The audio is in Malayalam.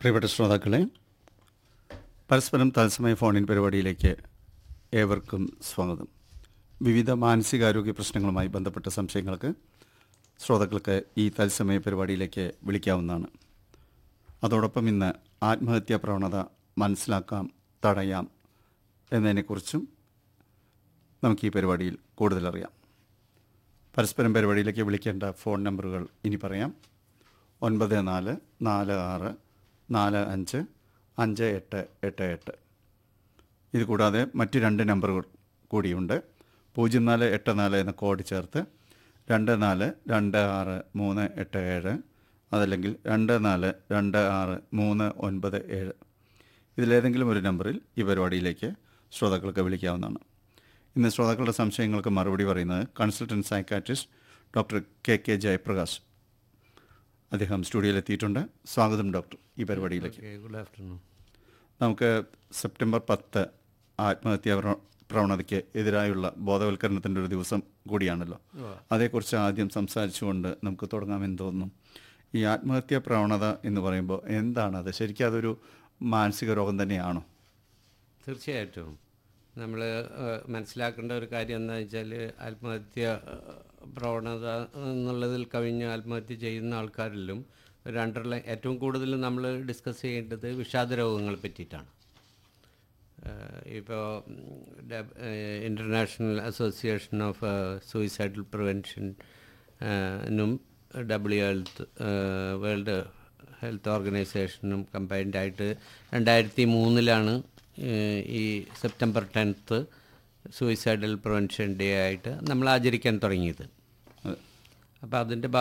പ്രിയപ്പെട്ട ശ്രോതാക്കളെ പരസ്പരം തത്സമയ ഫോണിൻ പരിപാടിയിലേക്ക് ഏവർക്കും സ്വാഗതം വിവിധ മാനസികാരോഗ്യ പ്രശ്നങ്ങളുമായി ബന്ധപ്പെട്ട സംശയങ്ങൾക്ക് ശ്രോതാക്കൾക്ക് ഈ തത്സമയ പരിപാടിയിലേക്ക് വിളിക്കാവുന്നതാണ് അതോടൊപ്പം ഇന്ന് ആത്മഹത്യാ പ്രവണത മനസ്സിലാക്കാം തടയാം എന്നതിനെക്കുറിച്ചും നമുക്ക് ഈ പരിപാടിയിൽ കൂടുതലറിയാം പരസ്പരം പരിപാടിയിലേക്ക് വിളിക്കേണ്ട ഫോൺ നമ്പറുകൾ ഇനി പറയാം ഒൻപത് നാല് നാല് ആറ് നാല് അഞ്ച് അഞ്ച് എട്ട് എട്ട് എട്ട് ഇത് കൂടാതെ മറ്റ് രണ്ട് നമ്പറുകൾ കൂടിയുണ്ട് പൂജ്യം നാല് എട്ട് നാല് എന്ന കോഡ് ചേർത്ത് രണ്ട് നാല് രണ്ട് ആറ് മൂന്ന് എട്ട് ഏഴ് അതല്ലെങ്കിൽ രണ്ട് നാല് രണ്ട് ആറ് മൂന്ന് ഒൻപത് ഏഴ് ഇതിലേതെങ്കിലും ഒരു നമ്പറിൽ ഈ പരിപാടിയിലേക്ക് ശ്രോതാക്കൾക്ക് വിളിക്കാവുന്നതാണ് ഇന്ന് ശ്രോതാക്കളുടെ സംശയങ്ങൾക്ക് മറുപടി പറയുന്നത് consultant psychiatrist doctor K K Jayaprakash അദ്ദേഹം സ്റ്റുഡിയോയിൽ എത്തിയിട്ടുണ്ട് സ്വാഗതം ഡോക്ടർ ഈ പരിപാടിയിലേക്ക് ഗുഡ് ആഫ്റ്റർനൂൺ നമുക്ക് സെപ്റ്റംബർ പത്ത് ആത്മഹത്യാ പ്രവ- പ്രവണതയ്ക്ക് എതിരായുള്ള ബോധവൽക്കരണത്തിൻ്റെ ഒരു ദിവസം കൂടിയാണല്ലോ അതേക്കുറിച്ച് ആദ്യം സംസാരിച്ചുകൊണ്ട് നമുക്ക് തുടങ്ങാമെന്ന് തോന്നുന്നു ഈ ആത്മഹത്യാ പ്രവണത എന്ന് പറയുമ്പോൾ എന്താണത് ശരിക്കും അതൊരു മാനസിക രോഗം തന്നെയാണോ തീർച്ചയായിട്ടും നമ്മൾ മനസ്സിലാക്കേണ്ട ഒരു കാര്യം എന്താ വെച്ചാൽ ആത്മഹത്യ ഏഹ്, പ്രവണത എന്നുള്ളതിൽ കവിഞ്ഞ് ആത്മഹത്യ ചെയ്യുന്ന ആൾക്കാരിലും ഒരു അണ്ടർലൈൻ ഏറ്റവും കൂടുതൽ നമ്മൾ ഡിസ്കസ് ചെയ്യേണ്ടത് വിഷാദ രോഗങ്ങളെ പറ്റിയിട്ടാണ് ഇപ്പോൾ ഇൻ്റർനാഷണൽ അസോസിയേഷൻ ഓഫ് സൂയിസൈഡൽ പ്രിവെൻഷനും ഡബ്ല്യു ഹെൽത്ത് വേൾഡ് ഹെൽത്ത് ഓർഗനൈസേഷനും കമ്പൈൻഡ് ആയിട്ട് രണ്ടായിരത്തി മൂന്നിലാണ് ഈ September tenth suicidal prevention day ആയിട്ട് നമ്മൾ ആചരിക്കാൻ തുടങ്ങിയത് അതെ. അപ്പോൾ അതിൻ്റെ